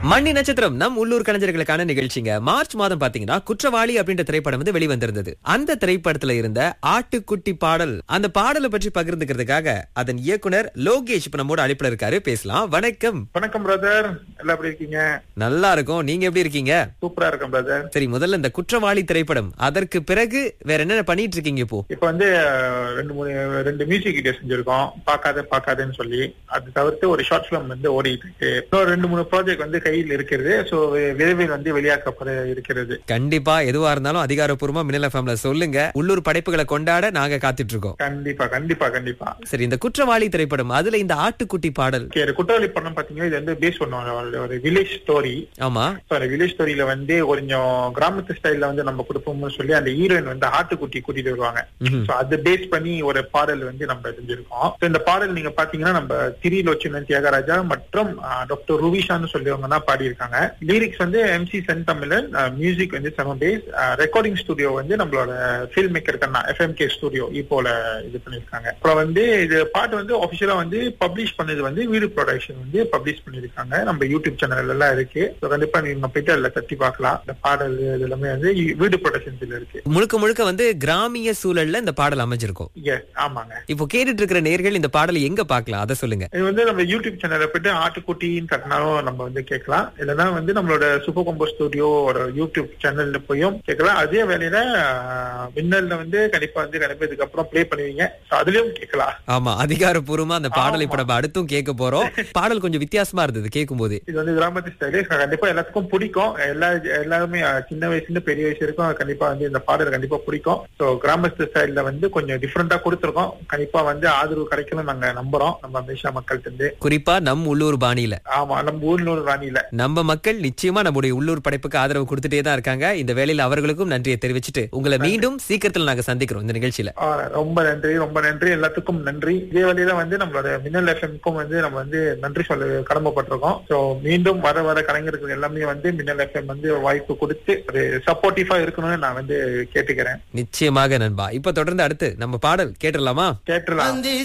மண்ணி நட்சத்திரம் நம் உள்ளூர் கலைஞர்களுக்கான நிகழ்ச்சிங்க மார்ச் மாதம் பாத்தீங்கன்னா குற்றவாளி அப்படின்ற திரைப்படம் வந்து வெளிவந்திருந்தது அந்த திரைப்படத்துல இருந்த ஆட்டுக்குட்டி பாடல் அந்த பாடலை பற்றி பகிர்ந்துக்கிறதுக்காக அதன் இயக்குனர் லோகேஷ் இப்ப நம்மோட அழைப்புல இருக்காரு பேசலாம் வணக்கம் வணக்கம் பிரதர் எல்லாம் எப்படி இருக்கீங்க நல்லா இருக்கும் நீங்க எப்படி இருக்கீங்க சூப்பரா இருக்கேன் பிரதர் சரி முதல்ல இந்த குற்றவாளி திரைப்படம் அதற்கு பிறகு வேற என்னென்ன பண்ணிட்டு இருக்கீங்க இப்போ இப்ப வந்து அஹ், ரெண்டு மூணு ரெண்டு மியூசிக் வீடியோ செஞ்சிருக்கோம் பார்க்காத பார்க்காதன்னு சொல்லி அது தவிர்த்து ஒரு ஷார்ட் ஃபிலிம் வந்து ஓடிட்டு இருக்கு இன்னும் ரெண்டு மூணு ப்ராஜெக்ட் வந்து கையில் இருக்கிறது சோ விரைவில் வந்து வெளியாக்கப்பட இருக்கிறது கண்டிப்பா எதுவா இருந்தாலும் அதிகாரப்பூர்வமா மின்னல் எஃப்எம்ல சொல்லுங்க உள்ளூர் படைப்புகளை கொண்டாட நாங்க காத்துட்டு இருக்கோம் கண்டிப்பா கண்டிப்பா கண்டிப்பா சரி இந்த குற்றவாளி திரைப்படம் அதுல இந்த ஆட்டுக்குட்டி பாடல் Okay, இது குற்றவாளி படம் பாத்தீங்கன்னா இது வந்து பேஸ் பண்ணுவாங்க ஒரு வில்லேஜ் ஸ்டோரி ஆமா அந்த வில்லேஜ் ஸ்டோரியில வந்து கொஞ்சம் கிராமத்து ஸ்டைல்ல வந்து நம்ம கொடுப்போம்னு சொல்லி அந்த ஹீரோயின் வந்து ஆட்டுக்குட்டி கூட்டிட்டு வருவாங்க ம்ஹும். சோ அது பேஸ் பண்ணி ஒரு பாடல் வந்து நம்ம செஞ்சிருக்கோம் So, இந்த பாடல் நீங்க பாத்தீங்கன்னா நம்ம திரிலோச்சனன் தியாகராஜா மற்றும் டாக்டர் ருவிஷான்னு சொல்லியவங்க தான் பாடியிருக்காங்க லிரிக்ஸ் வந்து எம்சி சென் தமிழன் மியூசிக் வந்து செம பேஸ் ரெக்கார்டிங் ஸ்டுடியோ வந்து நம்மளோட film maker Kanna FMK studio இப்போல இது பண்ணிருக்காங்க அப்புறம் வந்து இது பாட்டு வந்து ஒபிஷியலா வந்து பப்ளிஷ் பண்ணது வந்து வீடு ப்ரொடக்ஷன் வந்து பப்ளிஷ் பண்ணிருக்காங்க நம்ம யூடியூப் சேனல் எல்லாம் இருக்கு So, கண்டிப்பா நீங்க போயிட்டு அதுல தட்டி பார்க்கலாம் இந்த பாடல் இது எல்லாமே வந்து வீடு ப்ரொடக்ஷன்ஸ்ல இருக்கு முழுக்க முழுக்க வந்து கிராமிய சூழல்ல இந்த பாடல் அமைஞ்சிருக்கும் Yes, ஆமாங்க இப்போ கேட்டுட்டு இருக்கிற நேர்கள் இந்த பாடலை எங்க பார்க்கலாம் அதை சொல்லுங்க இது வந்து நம்ம யூடியூப் சேனல்ல போயிட்டு ஆட்டுக்குட்டின்னு கட்டினாலும் நம்ம வந்து கேட்கலாம் இல்லைன்னா வந்து நம்மளோட சூப்பர் கொம்போ ஸ்டுடியோ ஒரு யூடியூப் சேனல்ல போயும் கேட்கலாம் அதே வேலையில ஆஹ், மின்னல்ல வந்து கண்டிப்பா வந்து கண்டிப்பா இதுக்கப்புறம் ப்ளே பண்ணுவீங்க So, அதுலயும் கேட்கலாம் ஆமா அதிகாரப்பூர்வமா அந்த பாடலை இப்ப நம்ம அடுத்தும் கேட்க போறோம் பாடல் கொஞ்சம் வித்தியாசமா இருந்தது கேட்கும் போது இது வந்து கிராமத்து ஸ்டைலு கண்டிப்பா எல்லாத்துக்கும் பிடிக்கும் எல்லா எல்லாருமே அஹ், சின்ன வயசுல இருந்து பெரிய வயசு வரைக்கும் கண்டிப்பா வந்து இந்த பாடல் கண்டிப்பா பிடிக்கும் ஸோ கிராமத்து ஸ்டைல்ல வந்து கொஞ்சம் டிஃப்ரெண்டா கொடுத்துருக்கோம் கண்டிப்பா வந்து ஆதரவு கிடைக்கணும் நாங்க நம்புறோம் நம்ம மேஷா மக்கள்கிட்ட இருந்து குறிப்பா நம் உள்ளூர் பாணியில ஆமா நம்ம ஊர்ல ஒரு ராணியில நம்ம மக்கள் நிச்சயமா நம்முடைய உள்ளூர் படைப்புக்கு ஆதரவு கொடுத்துட்டே தான் இருக்காங்க இந்த வேளையில அவர்களுக்கும் நன்றியை தெரிவிச்சுட்டு உங்களை மீண்டும் சீக்கிரத்துல நாங்க சந்திக்கிறோம் இந்த நிகழ்ச்சியில ஆ, ரொம்ப நன்றி ரொம்ப நன்றி எல்லாத்துக்கும் நன்றி இதே வழியில வந்து நம்மளோட மின்னல் எஃப்எம்க்கும் வந்து நம்ம வந்து நன்றி சொல்ல கடமைப்பட்டிருக்கோம் சோ மீண்டும் வர வர கலைஞர்கள் எல்லாமே வந்து மின்னல் எஃப்எம் வந்து வாய்ப்பு கொடுத்து ஒரு சப்போர்ட்டிவா இருக்கணும்னு நான் வந்து கேட்டுக்கிறேன் நிச்சயமாக நண்பா இப்ப தொடர்ந்து அடுத்து நம்ம பாடல் கேட்டுடலாமா கேட்டுலாம் வந்தே